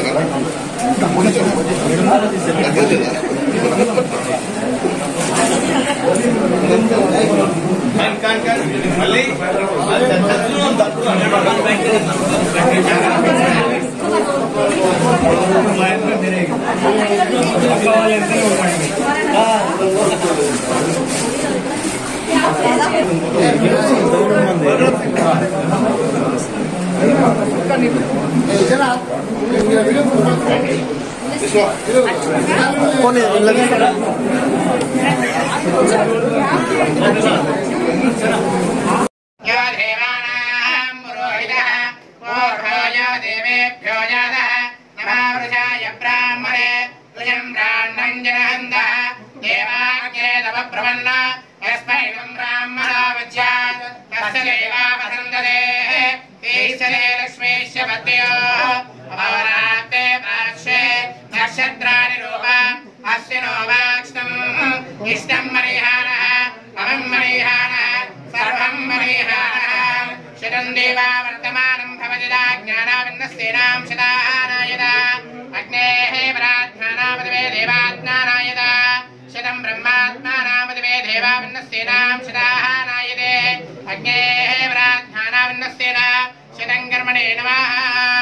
यो देवानां पुरोहितः ऊर्ध्वो यो देवेभ्यो जातः नमावृषाय ब्राह्मणे तुजं ब्राह्मणं जनहन्तः देवाग्रे तव प्रपन्न यस्मै तं ब्राह्मणा वच्यात् तस्य देवावसन्तते ईश्वरे लक्ष्मीश्च पत्न्योः अवरात्ते पार्श्वे नक्षत्राणि रूपम् अस्य नो वाक्ष्णम् इष्टं मरिहानः अहं मरिहानः सर्वं मरिहानः शतं देवा वर्तमानं भवतिदा ज्ञानाविन्नस्तेनां शतानायदा अग्नेः पराध्यानामदिवे देवाज्ञानायदा शतं ब्रह्मात्मानामदिवे देवाविन्नस्तेनां शतानायदे अग्नेः पराध्यानाविन्नस्तेन शतं कर्मणे नमः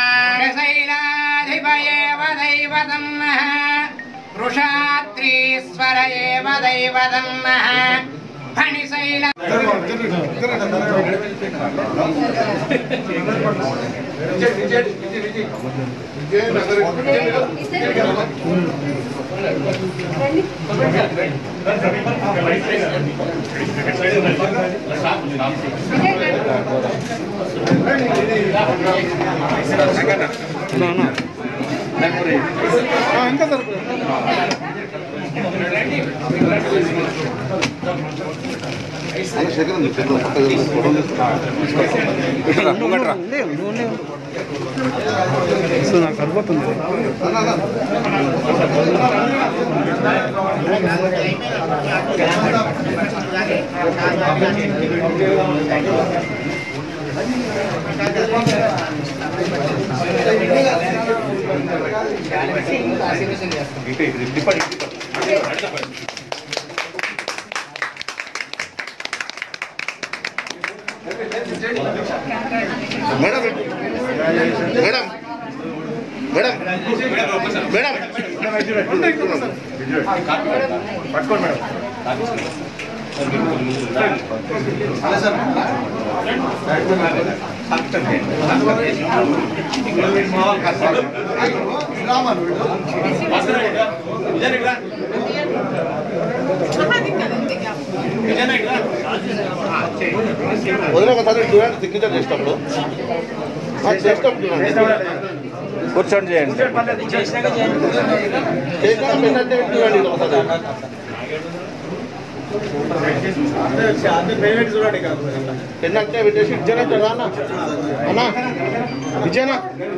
शैलाधिपयेव दैवतम् वृषात्रीश्वर एव दैवतम् फणिशैल మేడం మేడం మేడం మేడం పట్టుకోండి మేడం వదిలే ఒకసారి చూడండి సిగ్నేచర్ చేసేటప్పుడు ఆ, చేసేటప్పుడు చూడండి కూర్చొని చేయండి చేసినాక పెట్టండి చూడండి ఇది ఒకసారి పెన్ అంటే పెట్టేసి విజయన రానా అన్నా విజయన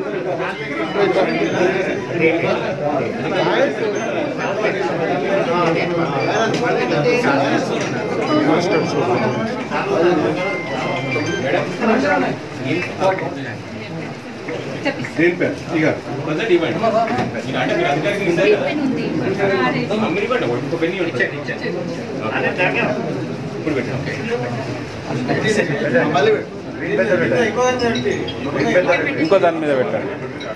ఇంకో దాని మీద పెట్టండి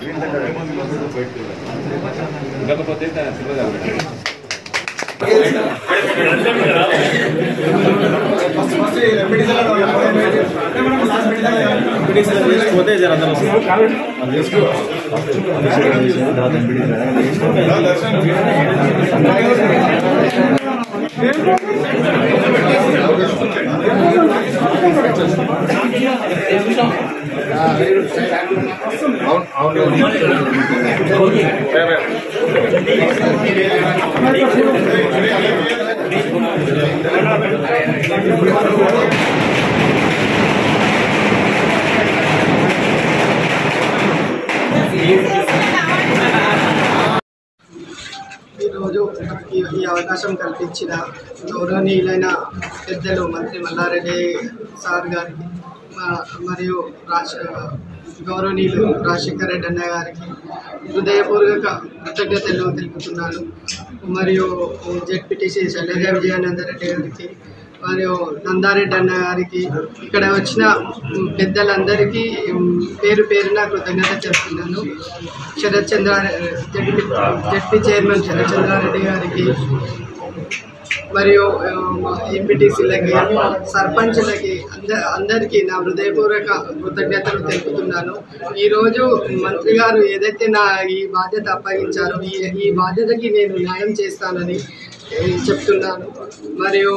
ఈరోజు ఈ ఈ అవకాశం కల్పించిన గౌరవనీయులైన పెద్దలు మంత్రి మల్లారెడ్డి సార్ గారికి మా- మరియు రాష్ట్ర గౌరవనీయులు రాజశేఖర రెడ్డి అన్న గారికి హృదయపూర్వక కృతజ్ఞతలు తెలుపుతున్నాను మరియు జెడ్పీటీసీ శైలజ విజయానంద రెడ్డి గారికి మరియు నందారెడ్డి అన్న గారికి ఇక్కడ వచ్చిన పెద్దలందరికీ పేరు పేరున కృతజ్ఞత చెప్తున్నాను Sharath Chandra ZP ZP chairman Sharath Chandra Reddy గారికి మరియు ఎంపీటీసీలకి సర్పంచ్లకి అంద అందరికీ నా హృదయపూర్వక కృతజ్ఞతలు తెలుపుతున్నాను ఈరోజు మంత్రి గారు ఏదైతే నా ఈ బాధ్యత అప్పగించారో ఈ ఈ బాధ్యతకి నేను న్యాయం చేస్తానని ఏ, చెప్తున్నాను మరియు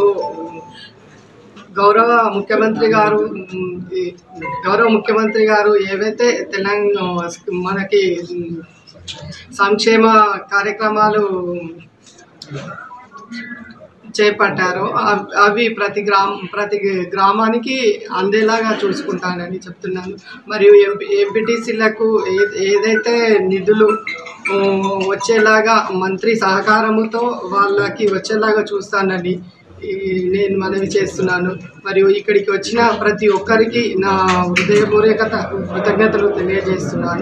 గౌరవ ముఖ్యమంత్రి గారు మ్, ఈ గౌరవ ముఖ్యమంత్రి గారు ఏవైతే తెలంగాణ మనకి మ్, సంక్షేమ కార్యక్రమాలు చేపట్టారో అవ్- అవి ప్రతి గ్రామ ప్రతి గ్రామానికి అందేలాగా చూసుకుంటానని చెప్తున్నాను మరియు ఎంపీ ఎంపీటీసీలకు ఏ ఏదైతే నిధులు ఆ, వచ్చేలాగా మంత్రి సహకారముతో వాళ్ళకి వచ్చేలాగా చూస్తానని ఈ నేను మనవి చేస్తున్నాను మరియు ఇక్కడికి వచ్చిన ప్రతి ఒక్కరికి నా హృదయపూర్వకత కృతజ్ఞతలు తెలియజేస్తున్నాను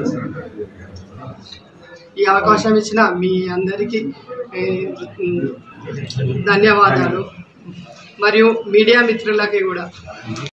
ఈ అవకాశం ఇచ్చిన మీ అందరికీ ఏ, ఉమ్, ధన్యవాదాలు మరియు మీడియా మిత్రులకి కూడా